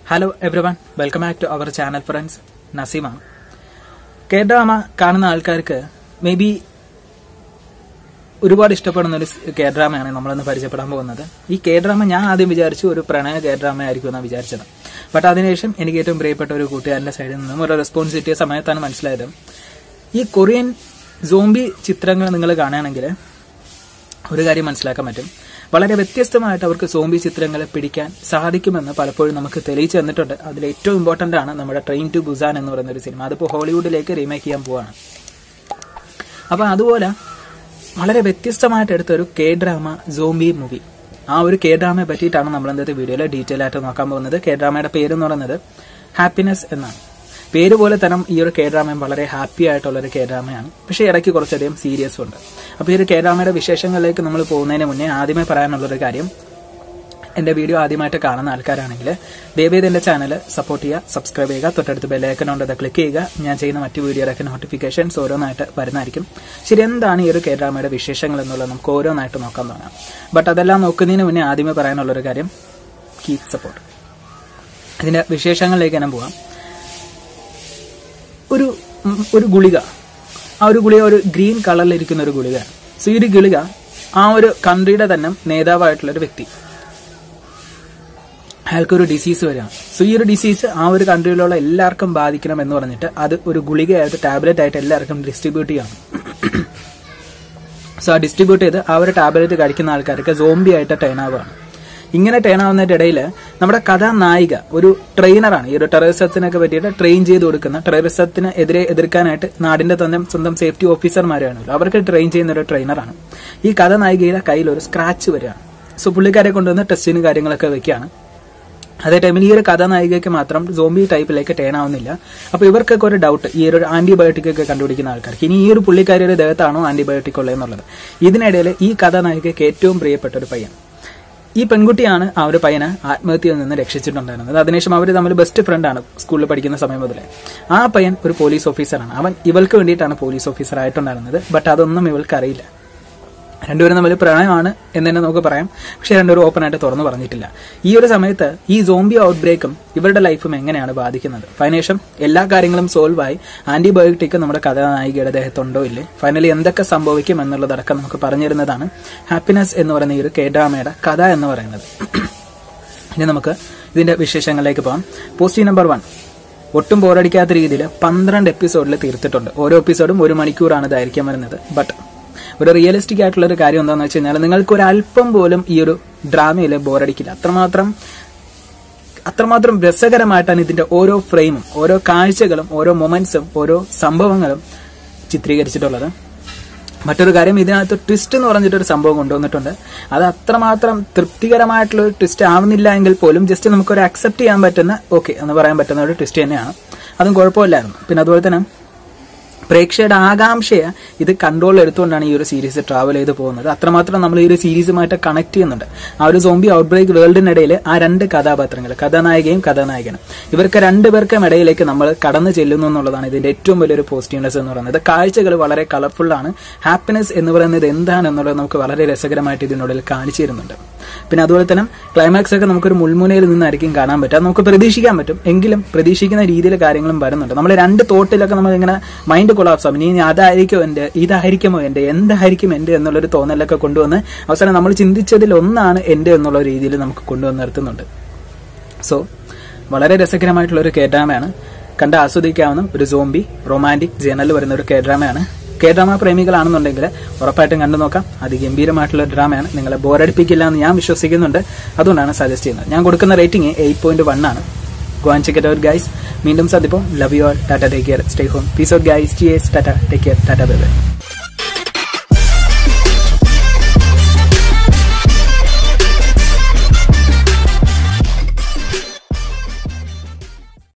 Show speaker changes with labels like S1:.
S1: hello everyone welcome back to our channel friends നസീമാണ് K drama കാണുന്ന ആൾക്കാർക്ക് may be ഒരുപാട് ഇഷ്ടപ്പെടുന്ന ഒരു കെ ഡ്രാമയാണ് നമ്മളിന്ന് പരിചയപ്പെടാൻ പോകുന്നത് ഈ കെ ഡ്രാമ ഞാൻ ആദ്യം വിചാരിച്ചു ഒരു പ്രണയ കെ ഡ്രാമ ആയിരിക്കും എന്നാണ് വിചാരിച്ചത് ബട്ട് അതിനുശേഷം എനിക്ക് ഏറ്റവും പ്രിയപ്പെട്ട ഒരു കൂട്ടുകാരന്റെ സൈഡിൽ നിന്നും ഒരു റെസ്പോൺസ് കിട്ടിയ സമയത്താണ് മനസ്സിലായത് ഈ കൊറിയൻ സോംബി ചിത്രങ്ങൾ നിങ്ങൾ കാണുകയാണെങ്കിൽ ഒരു കാര്യം മനസ്സിലാക്കാൻ പറ്റും വളരെ വ്യത്യസ്തമായിട്ട് അവർക്ക് സോംബി ചിത്രങ്ങളെ പിടിക്കാൻ സാധിക്കുമെന്ന് പലപ്പോഴും നമുക്ക് തെളിയിച്ചു തന്നിട്ടുണ്ട് അതിൽ ഏറ്റവും ഇമ്പോർട്ടന്റ് ആണ് നമ്മുടെ ട്രെയിൻ ടു ബുസാൻ എന്ന് പറയുന്ന ഒരു സിനിമ അതിപ്പോൾ ഹോളിവുഡിലേക്ക് റീമേക്ക് ചെയ്യാൻ പോവാണ് അപ്പൊ അതുപോലെ വളരെ വ്യത്യസ്തമായിട്ട് എടുത്ത ഒരു കെ ഡ്രാമ സോംബി മൂവി ആ ഒരു കെ ഡ്രാമയെ പറ്റിയിട്ടാണ് നമ്മൾ ഇന്നത്തെ വീഡിയോയിൽ ഡീറ്റെയിൽ ആയിട്ട് നോക്കാൻ പോകുന്നത് കെ ഡ്രാമയുടെ പേര് എന്ന് പറയുന്നത് ഹാപ്പിനെസ് എന്നാണ് പേര് പോലെ തന്നെ ഈ ഒരു കെ ഡ്രാമയും വളരെ ഹാപ്പി ആയിട്ടുള്ള ഒരു കെ ഡ്രാമയാണ് പക്ഷേ ഇടയ്ക്ക് കുറച്ചധികം സീരിയസും ഉണ്ട് അപ്പോൾ ഈ ഒരു കെ ഡ്രാമയുടെ വിശേഷങ്ങളിലേക്ക് നമ്മൾ പോകുന്നതിന് മുന്നേ ആദ്യമേ പറയാനുള്ളൊരു കാര്യം എന്റെ വീഡിയോ ആദ്യമായിട്ട് കാണുന്ന ആൾക്കാരാണെങ്കിൽ ദയവേത് എന്റെ ചാനൽ സപ്പോർട്ട് ചെയ്യുക സബ്സ്ക്രൈബ് ചെയ്യുക തൊട്ടടുത്ത് ബെല്ലൈക്കൺ ഉണ്ട് അത് ക്ലിക്ക് ചെയ്യുക ഞാൻ ചെയ്യുന്ന മറ്റു വീഡിയോയിലൊക്കെ നോട്ടിഫിക്കേഷൻസ് ഓരോന്നായിട്ട് വരുന്നതായിരിക്കും ശരി എന്താണ് ഈ ഒരു കെ ഡ്രാമയുടെ വിശേഷങ്ങൾ എന്നുള്ളത് നമുക്ക് ഓരോന്നായിട്ട് നോക്കാൻ തുടങ്ങാം ബട്ട് അതെല്ലാം നോക്കുന്നതിന് മുന്നേ ആദ്യമേ പറയാനുള്ളൊരു കാര്യം കീപ് സപ്പോർട്ട് ഇതിന്റെ വിശേഷങ്ങളിലേക്ക് തന്നെ പോവാം ഒരു ഉം, ഒരു ഗുളിക ആ ഒരു ഗുളിക ഒരു ഗ്രീൻ കളറിലിരിക്കുന്ന ഒരു ഗുളികയാണ് സോ ഈ ഒരു ഗുളിക ആ ഒരു കൺട്രിയുടെ തന്നെ നേതാവായിട്ടുള്ള ഒരു വ്യക്തി അയാൾക്കൊരു ഡിസീസ് വരികയാണ് സോ ഈ ഒരു ഡിസീസ് ആ ഒരു കൺട്രിയിലുള്ള എല്ലാവർക്കും ബാധിക്കണം എന്ന് പറഞ്ഞിട്ട് അത് ഒരു ഗുളികയായിട്ട് ടാബ്ലറ്റ് ആയിട്ട് എല്ലാവർക്കും ഡിസ്ട്രിബ്യൂട്ട് ചെയ്യണം സോ ആ ഡിസ്ട്രിബ്യൂട്ട് ചെയ്ത് ആ ഒരു ടാബ്ലറ്റ് കഴിക്കുന്ന ആൾക്കാർക്ക് സോംബി ആയിട്ട് ടേൺ ആവുകയാണ് ഇങ്ങനെ ടേൺ ആവുന്നതിന്റെ ഇടയിൽ നമ്മുടെ കഥാനായിക ഒരു ട്രെയിനറാണ് ഈ ഒരു ടെററിസത്തിനൊക്കെ പറ്റിയിട്ട് ട്രെയിൻ ചെയ്ത് കൊടുക്കുന്ന ടെററിസത്തിന് എതിരെ എതിർക്കാനായിട്ട് നാടിന്റെ തന്നെ സ്വന്തം സേഫ്റ്റി ഓഫീസർമാരാണല്ലോ അവർക്ക് ട്രെയിൻ ചെയ്യുന്ന ഒരു ട്രെയിനറാണ് ഈ കഥാനായികയുടെ കയ്യിൽ ഒരു സ്ക്രാച്ച് വരികയാണ് സോ പുള്ളിക്കാരെ കൊണ്ടുവന്ന് ടെസ്റ്റിന് കാര്യങ്ങളൊക്കെ വെക്കുകയാണ് അതേ ടൈമിൽ ഈ ഒരു കഥാനായികയ്ക്ക് മാത്രം സോംബി ടൈപ്പിലേക്ക് ടേൺ ആവുന്നില്ല അപ്പൊ ഇവർക്കൊക്കെ ഒരു ഡൗട്ട് ഈ ഒരു ആന്റിബയോട്ടിക് ഒക്കെ കണ്ടുപിടിക്കുന്ന ആൾക്കാർക്ക് ഇനി ഈ ഒരു പുള്ളിക്കാരിയുടെ ദേഹത്താണോ ആന്റിബയോട്ടിക് ഉള്ളതെന്നുള്ളത് ഇതിനിടയിൽ ഈ കഥാനായികയ്ക്ക് ഏറ്റവും പ്രിയപ്പെട്ട ഒരു പയ്യൻ ഈ പെൺകുട്ടിയാണ് ആ ഒരു പയ്യനെ ആത്മഹത്യയിൽ നിന്ന് രക്ഷിച്ചിട്ടുണ്ടായിരുന്നത് അതിനുശേഷം അവർ തമ്മിൽ ബെസ്റ്റ് ഫ്രണ്ടാണ് സ്കൂളിൽ പഠിക്കുന്ന സമയം മുതലേ ആ പയ്യൻ ഒരു പോലീസ് ഓഫീസറാണ് അവൻ ഇവൾക്ക് വേണ്ടിയിട്ടാണ് പോലീസ് ഓഫീസർ ആയിട്ടുണ്ടായിരുന്നത് ബട്ട് അതൊന്നും ഇവൾക്ക് അറിയില്ല രണ്ടുപേരും തമ്മിൽ പ്രണയമാണ് എന്ന് തന്നെ നമുക്ക് പറയാം പക്ഷെ രണ്ടുപേരും ഓപ്പൺ ആയിട്ട് തുറന്നു പറഞ്ഞിട്ടില്ല ഈ ഒരു സമയത്ത് ഈ സോംബി ഔട്ട് ബ്രേക്കും ഇവരുടെ ലൈഫും എങ്ങനെയാണ് ബാധിക്കുന്നത് അതിനുശേഷം എല്ലാ കാര്യങ്ങളും സോൾവ് ആയി ആന്റിബയോട്ടിക് നമ്മുടെ കഥാനായികയുടെ ദേഹത്തുണ്ടോ ഇല്ലേ ഫൈനലി എന്തൊക്കെ സംഭവിക്കും എന്നുള്ളതടക്കം നമുക്ക് പറഞ്ഞിരുന്നതാണ് ഹാപ്പിനെസ് എന്ന് പറയുന്ന ഈ ഒരു കെ ഡ്രാമയുടെ കഥ എന്ന് പറയുന്നത് ഇനി നമുക്ക് ഇതിന്റെ വിശേഷങ്ങളിലേക്ക് പോകാം പോസ്റ്റ് നമ്പർ വൺ ഒട്ടും ബോറടിക്കാത്ത രീതിയിൽ പന്ത്രണ്ട് എപ്പിസോഡിൽ തീർത്തിട്ടുണ്ട് ഓരോ എപ്പിസോഡും ഒരു മണിക്കൂറാണ് ദൈർഘ്യം വരുന്നത് ബട്ട് ഒരു റിയലിസ്റ്റിക് ആയിട്ടുള്ള ഒരു കാര്യം എന്താണെന്ന് വെച്ച് കഴിഞ്ഞാൽ നിങ്ങൾക്ക് ഒരു അല്പം പോലും ഈ ഒരു ഡ്രാമയിൽ ബോറടിക്കില്ല അത്രമാത്രം അത്രമാത്രം രസകരമായിട്ടാണ് ഇതിന്റെ ഓരോ ഫ്രെയിമും ഓരോ കാഴ്ചകളും ഓരോ മൊമെന്റ്സും ഓരോ സംഭവങ്ങളും ചിത്രീകരിച്ചിട്ടുള്ളത് മറ്റൊരു കാര്യം ഇതിനകത്ത് ട്വിസ്റ്റ് എന്ന് പറഞ്ഞിട്ട് ഒരു സംഭവം കൊണ്ടുവന്നിട്ടുണ്ട് അത് അത്രമാത്രം തൃപ്തികരമായിട്ടുള്ള ഒരു ട്വിസ്റ്റ് ആവുന്നില്ല എങ്കിൽ പോലും ജസ്റ്റ് നമുക്കൊരു അക്സെപ്റ്റ് ചെയ്യാൻ പറ്റുന്ന ഓക്കെ എന്ന് പറയാൻ പറ്റുന്ന ഒരു ട്വിസ്റ്റ് തന്നെയാണ് അതും കുഴപ്പമില്ലായിരുന്നു പിന്നെ അതുപോലെ തന്നെ പ്രേക്ഷകരുടെ ആകാംക്ഷയെ ഇത് കൺട്രോൾ എടുത്തുകൊണ്ടാണ് ഈ ഒരു സീരീസ് ട്രാവൽ ചെയ്ത് പോകുന്നത് അത്രമാത്രം നമ്മൾ ഈ ഒരു സീരീസുമായിട്ട് കണക്ട് ചെയ്യുന്നുണ്ട് ആ ഒരു സോംബി ഔട്ട് ബ്രേക്ക് വേൾഡിനിടയിൽ ആ രണ്ട് കഥാപാത്രങ്ങൾ കഥാനായികയും കഥാനായകനും ഇവർക്ക് രണ്ടുപേർക്കും ഇടയിലേക്ക് നമ്മൾ കടന്നു ചെല്ലുന്നു എന്നുള്ളതാണ് ഇതിന്റെ ഏറ്റവും വലിയൊരു പോസിറ്റീവ്നെസ് എന്ന് പറയുന്നത് കാഴ്ചകൾ വളരെ കളർഫുൾ ആണ് ഹാപ്പിനെസ് എന്ന് പറയുന്നത് എന്താണെന്നുള്ളത് നമുക്ക് വളരെ രസകരമായിട്ട് ഇതിനുള്ളിൽ കാണിച്ചു തരുന്നുണ്ട് പിന്നെ അതുപോലെ തന്നെ ക്ലൈമാക്സ് ഒക്കെ നമുക്കൊരു മുൾമുനയിൽ നിന്നായിരിക്കും കാണാൻ പറ്റുക നമുക്ക് പ്രതീക്ഷിക്കാൻ പറ്റും എങ്കിലും പ്രതീക്ഷിക്കുന്ന രീതിയിൽ കാര്യങ്ങളും വരുന്നുണ്ട് നമ്മൾ രണ്ട് തോട്ടിലൊക്കെ നമ്മൾ ഇങ്ങനെ മൈൻഡ് കൊളാപ്സ് ആവും ഇനി അതായിരിക്കും എന്റെ ഇതായിരിക്കുമോ എന്റെ എന്തായിരിക്കും എന്റെ എന്നുള്ളൊരു തോന്നലൊക്കെ കൊണ്ടുവന്ന് അവസാനം നമ്മൾ ചിന്തിച്ചതിൽ ഒന്നാണ് എന്റെ എന്നുള്ള രീതിയിൽ നമുക്ക് കൊണ്ടുവന്ന് നിർത്തുന്നുണ്ട് സോ വളരെ രസകരമായിട്ടുള്ള ഒരു കേഡ്രാമയാണ് കണ്ട് ആസ്വദിക്കാവുന്ന ഒരു സോംബി റൊമാൻറ്റിക് ജേണലിൽ വരുന്ന ഒരു കേഡ്രാമയാണ് കെ ഡ്രാമ പ്രേമികളാണെന്നുണ്ടെങ്കിൽ ഉറപ്പായിട്ടും കണ്ടു നോക്കാം അതിഗംഭീരമായിട്ടുള്ള ഒരു ഡ്രാമയാണ് നിങ്ങളെ ബോറടിപ്പിക്കില്ല എന്ന് ഞാൻ വിശ്വസിക്കുന്നുണ്ട് അതുകൊണ്ടാണ് സജസ്റ്റ് ചെയ്യുന്നത് ഞാൻ കൊടുക്കുന്ന റേറ്റിംഗ് എയ്റ്റ് പോയിന്റ് വൺ ആണ് go and check out guys വീണ്ടും സന്ദിപ്പം love you all tata take care stay home peace out guys T S tata take care tata bye by